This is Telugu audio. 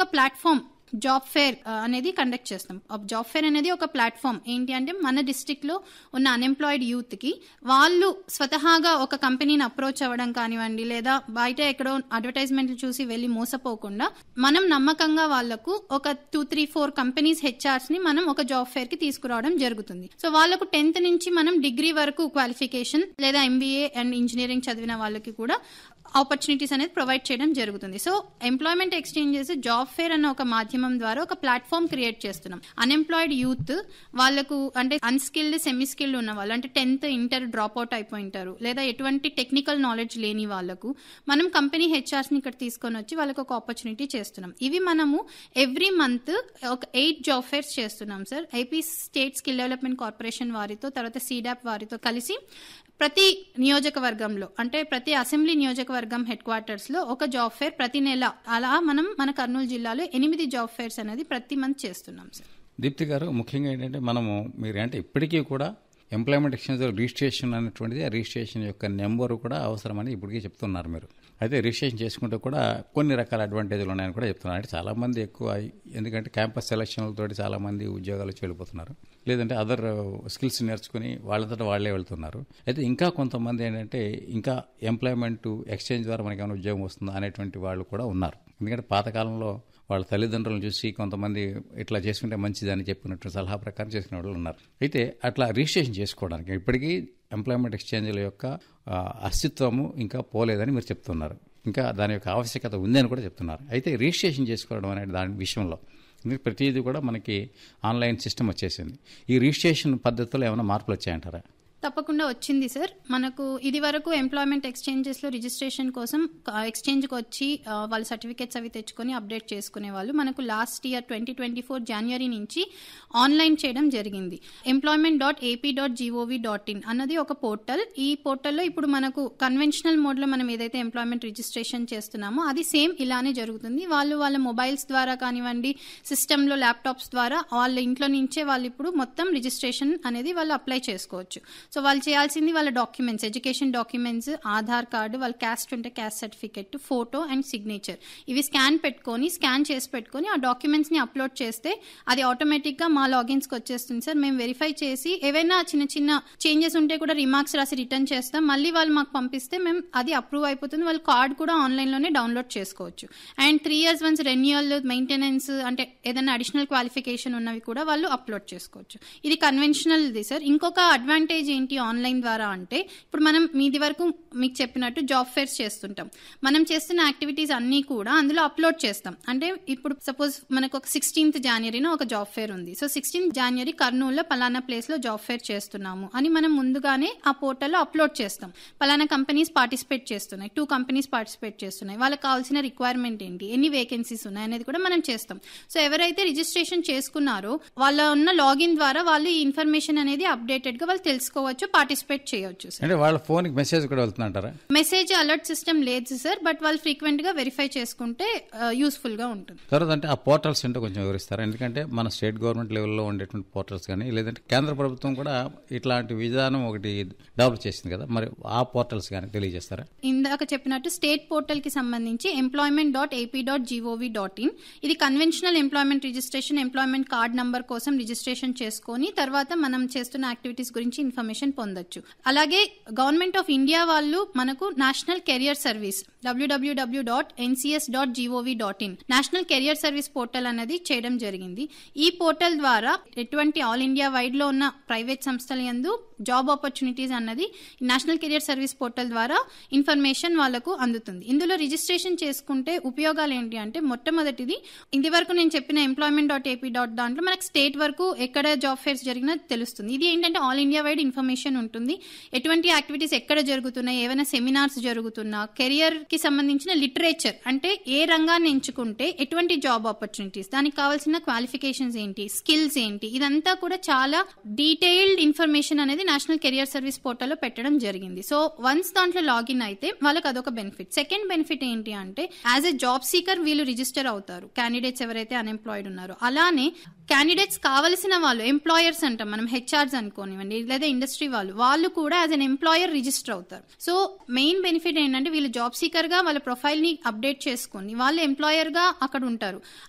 ప్లాట్ఫామ్ జాబ్ ఫేర్ అనేది కండక్ట్ చేస్తాం జాబ్ ఫేర్ అనేది ఒక ప్లాట్ఫామ్ ఏంటి అంటే మన డిస్టిక్ లో ఉన్న అన్ఎంప్లాయిడ్ యూత్ కి వాళ్ళు స్వతహాగా ఒక కంపెనీని అప్రోచ్ అవ్వడం కానివ్వండి లేదా బయట ఎక్కడో అడ్వర్టైజ్మెంట్లు చూసి వెళ్ళి మోసపోకుండా మనం నమ్మకంగా వాళ్లకు ఒక two three four companies HRs ని మనం ఒక జాబ్ ఫేర్ కి తీసుకురావడం జరుగుతుంది సో వాళ్ళకు టెన్త్ నుంచి మనం డిగ్రీ వరకు క్వాలిఫికేషన్ లేదా ఎంబీఏ అండ్ ఇంజనీరింగ్ చదివిన వాళ్ళకి కూడా ఆపర్చునిటీస్ అనేది ప్రొవైడ్ చేయడం జరుగుతుంది so employment exchanges job fair అన్న ఒక మాధ్యమం ద్వారా ఒక ప్లాట్ఫామ్ క్రియేట్ చేస్తున్నాం అన్ఎంప్లాయిడ్ యూత్ వాళ్ళకు అంటే అన్స్కిల్డ్ సెమీ స్కిల్డ్ ఉన్న వాళ్ళు అంటే టెన్త్ ఇంటర్ డ్రాప్ అవుట్ అయిపోయింటారు లేదా ఎటువంటి టెక్నికల్ నాలెడ్జ్ లేని వాళ్ళకు మనం కంపెనీ హెచ్ఆర్స్ ని ఇక్కడ తీసుకొని వచ్చి వాళ్ళకి ఒక ఆపర్చునిటీ చేస్తున్నాం ఇవి మనము ఎవ్రీ మంత్ ఒక ఎయిట్ జాబ్ ఫేర్స్ చేస్తున్నాం sir AP state skill development corporation వారితో తర్వాత సీడాప్ వారితో కలిసి ప్రతి నియోజకవర్గంలో అంటే ప్రతి అసెంబ్లీ నియోజకవర్గం హెడ్ క్వార్టర్స్ లో ఒక జాబ్ ఫేర్ ప్రతి నెల అలా మనం మన కర్నూలు జిల్లాలో ఎనిమిది జాబ్ ఫేర్స్ అనేది ప్రతి మంత్ చేస్తున్నాం సార్ దీప్తి గారు ముఖ్యంగా ఏంటంటే మనము మీరు అంటే ఇప్పటికీ కూడా ఎంప్లాయ్మెంట్ ఎక్స్చేంజ్ రిజిస్ట్రేషన్ అనేటువంటిది ఆ రిజిస్ట్రేషన్ యొక్క నెంబర్ కూడా అవసరమని ఇప్పటికీ చెప్తున్నారు మీరు అయితే రిజిస్ట్రేషన్ చేసుకుంటే కూడా కొన్ని రకాల అడ్వాంటేజ్లు ఉన్నాయని కూడా చెప్తున్నారు అంటే చాలా మంది ఎక్కువ ఎందుకంటే క్యాంపస్ సెలక్షన్లతో చాలా మంది ఉద్యోగాలు వెళ్ళిపోతున్నారు లేదంటే అదర్ స్కిల్స్ నేర్చుకుని వాళ్ళంతటా వాళ్ళే వెళ్తున్నారు అయితే ఇంకా కొంతమంది ఏంటంటే ఇంకా ఎంప్లాయ్మెంట్ ఎక్స్చేంజ్ ద్వారా మనకి ఏమైనా ఉద్యోగం వస్తుందా అనేటువంటి వాళ్ళు కూడా ఉన్నారు ఎందుకంటే పాతకాలంలో వాళ్ళ తల్లిదండ్రులను చూసి కొంతమంది ఇట్లా చేసుకుంటే మంచిదని చెప్పినట్టు సలహా ప్రకారం చేసుకునే వాళ్ళు ఉన్నారు అయితే అట్లా రిజిస్ట్రేషన్ చేసుకోవడానికి ఇప్పటికీ ఎంప్లాయ్మెంట్ ఎక్స్చేంజ్ల యొక్క ఆ, అస్తిత్వము ఇంకా పోలేదని మీరు చెప్తున్నారు ఇంకా దాని యొక్క ఆవశ్యకత ఉందని కూడా చెప్తున్నారు అయితే రిజిస్ట్రేషన్ చేసుకోవడం అనే దాని విషయంలో ఎందుకంటే ప్రతిదీ కూడా మనకి ఆన్లైన్ సిస్టమ్ వచ్చేసింది ఈ రిజిస్ట్రేషన్ పద్ధతిలో ఏమైనా మార్పులు వచ్చాయంటారా తప్పకుండా వచ్చింది సార్ మనకు ఇది వరకు ఎంప్లాయ్మెంట్ ఎక్స్చేంజెస్ లో రిజిస్ట్రేషన్ కోసం ఎక్స్చేంజ్ కి వచ్చి ఆ, వాళ్ళ సర్టిఫికేట్స్ అవి తెచ్చుకొని అప్డేట్ చేసుకునే వాళ్ళు మనకు last year twenty twenty four జనవరి నుంచి ఆన్లైన్ చేయడం జరిగింది employment dot AP dot GOV dot in అన్నది ఒక పోర్టల్ ఈ పోర్టల్లో ఇప్పుడు మనకు కన్వెన్షనల్ మోడ్ లో మనం ఏదైతే ఎంప్లాయ్మెంట్ రిజిస్ట్రేషన్ చేస్తున్నామో అది సేమ్ ఇలానే జరుగుతుంది వాళ్ళు వాళ్ళ మొబైల్స్ ద్వారా కానివ్వండి సిస్టమ్ లో ల్యాప్టాప్స్ ద్వారా వాళ్ళ ఇంట్లో నుంచే వాళ్ళు ఇప్పుడు మొత్తం రిజిస్ట్రేషన్ అనేది వాళ్ళు అప్లై చేసుకోవచ్చు సో వాళ్ళు చేయాల్సింది వాళ్ళ documents education documents Aadhaar card వాళ్ళ క్యాస్ట్ ఉంటే caste certificate photo and signature ఇవి స్కాన్ పెట్టుకొని స్కాన్ చేసి పెట్టుకొని ఆ డాక్యుమెంట్స్ ని అప్లోడ్ చేస్తే అది ఆటోమేటిక్ గా మా లాగిన్స్ కి వచ్చేస్తుంది సార్ మేము వెరిఫై చేసి ఏవైనా చిన్న చిన్న చేంజెస్ ఉంటే కూడా రిమార్క్స్ రాసి రిటర్న్ చేస్తాం మళ్ళీ వాళ్ళు మాకు పంపిస్తే మేము అది అప్రూవ్ అయిపోతుంది వాళ్ళ కార్డ్ కూడా ఆన్లైన్ లోనే డౌన్లోడ్ చేసుకోవచ్చు and three years once renewal maintenance అంటే ఏదైనా అడిషనల్ క్వాలిఫికేషన్ ఉన్నవి కూడా వాళ్ళు అప్లోడ్ చేసుకోవచ్చు ఇది కన్వెన్షనల్ ఇది సార్ ఇంకొక అడ్వాంటేజ్ ఏంటి ఆన్లైన్ ద్వారా అంటే ఇప్పుడు మనం మీది వరకు మీకు చెప్పినట్టు జాబ్ ఫేర్స్ చేస్తుంటాం మనం చేస్తున్న యాక్టివిటీస్ అన్నీ కూడా అందులో అప్లోడ్ చేస్తాం అంటే ఇప్పుడు సపోజ్ మనకు ఒక సిక్స్టీన్త్ జనవరిన ఒక జాబ్ ఫేర్ ఉంది సో సిక్స్టీన్త్ జనవరి కర్నూలులో పలానా ప్లేస్ లో జాబ్ ఫేర్ చేస్తున్నాము అని మనం ముందుగానే ఆ పోర్టల్లో అప్లోడ్ చేస్తాం పలానా కంపెనీస్ పార్టిసిపేట్ చేస్తున్నాయి టూ కంపెనీస్ పార్టిసిపేట్ చేస్తున్నాయి వాళ్ళకి కావాల్సిన రిక్వైర్మెంట్ ఏంటి ఎన్ని వేకెన్సీస్ ఉన్నాయి అనేది కూడా మనం చేస్తాం సో ఎవరైతే రిజిస్ట్రేషన్ చేసుకున్నారో వాళ్ళ ఉన్న లాగిన్ ద్వారా వాళ్ళు ఈ ఇన్ఫర్మేషన్ అనేది అప్డేటెడ్ గా వాళ్ళు తెలుసుకోవచ్చు పార్టిసిపేట్ చేయవచ్చు సార్ అంటే వాళ్ళ ఫోన్కి మెసేజ్ కూడా వెళ్తుందంటారా మెసేజ్ అలర్ట్ సిస్టమ్ లేదు సార్ బట్ వాళ్ళు ఫ్రీక్వెంట్ గా వెరిఫై చేసుకుంటే యూస్ఫుల్ గా ఉంటుంది తర్వాత అంటే ఆ పోర్టల్స్ ఏంటో కొంచెం వివరిస్తారా ఎందుకంటే మన స్టేట్ గవర్నమెంట్ లెవెల్లో ఉండేటువంటి పోర్టల్స్ కానీ లేదంటే కేంద్ర ప్రభుత్వం కూడా ఇట్లాంటి విధానం ఒకటి డెవలప్ చేసింది కదా మరి ఆ పోర్టల్స్ కానీ తెలియజేస్తారా ఇందాక చెప్పినట్టు స్టేట్ పోర్టల్ కి సంబంధించి employment dot AP dot GOV dot in ఇది conventional employment registration employment card number కోసం రిజిస్ట్రేషన్ చేసుకొని తర్వాత మనం చేస్తున్న యాక్టివిటీస్ గురించి ఇన్ఫర్మేషన్ పొందొచ్చు అలాగే గవర్నమెంట్ ఆఫ్ ఇండియా వాళ్ళు మనకు national career service WWW dot NCS dot GOV dot in national career service portal అనేది చేయడం జరిగింది ఈ పోర్టల్ ద్వారా ఎటువంటి ఆల్ ఇండియా వైడ్ లో ఉన్న ప్రైవేట్ సంస్థల యందు జాబ్ ఆపర్చునిటీస్ అన్నది నేషనల్ కెరియర్ సర్వీస్ పోర్టల్ ద్వారా ఇన్ఫర్మేషన్ వాళ్ళకు అందుతుంది ఇందులో రిజిస్ట్రేషన్ చేసుకుంటే ఉపయోగాలు ఏంటి అంటే మొట్టమొదటిది ఇది వరకు నేను చెప్పిన ఎంప్లాయ్మెంట్ డాట్ ఏపీ డాట్ దాంట్లో మనకు స్టేట్ వరకు ఎక్కడ జాబ్ ఫేర్స్ జరిగినా తెలుస్తుంది ఇది ఏంటంటే ఆల్ ఇండియా వైడ్ ఇన్ఫర్మేషన్ ఉంటుంది ఎటువంటి యాక్టివిటీస్ ఎక్కడ జరుగుతున్నాయి ఏమైనా సెమినార్స్ జరుగుతున్నా కెరియర్ కి సంబంధించిన లిటరేచర్ అంటే ఏ రంగాన్ని ఎంచుకుంటే ఎటువంటి జాబ్ ఆపర్చునిటీస్ దానికి కావాల్సిన క్వాలిఫికేషన్స్ ఏంటి స్కిల్స్ ఏంటి ఇదంతా కూడా చాలా డీటెయిల్డ్ ఇన్ఫర్మేషన్ అనేది నేషనల్ కెరియర్ సర్వీస్ పోర్టల్లో పెట్టడం జరిగింది సో వన్స్ దాంట్లో లాగిన్ అయితే వాళ్ళకి అదొక బెనిఫిట్ సెకండ్ బెనిఫిట్ ఏంటి అంటే యాజ్ ఎ జాబ్ సీకర్ వీళ్ళు రిజిస్టర్ అవుతారు క్యాండిడేట్స్ ఎవరైతే అన్ఎంప్లాయిడ్ ఉన్నారో అలానే క్యాండిడేట్స్ కావలసిన వాళ్ళు ఎంప్లాయర్స్ అంటాం మనం హెచ్ఆర్స్ అనుకోనివ్వండి లేదా ఇండస్ట్రీ వాళ్ళు వాళ్ళు కూడా యాజ్ అన్ ఎంప్లాయర్ రిజిస్టర్ అవుతారు సో మెయిన్ బెనిఫిట్ ఏంటంటే వీళ్ళు జాబ్ సీకర్ గా వాళ్ళ ప్రొఫైల్ ని అప్డేట్ చేసుకొని వాళ్ళు ఎంప్లాయర్ గా అక్కడ ఉంటారు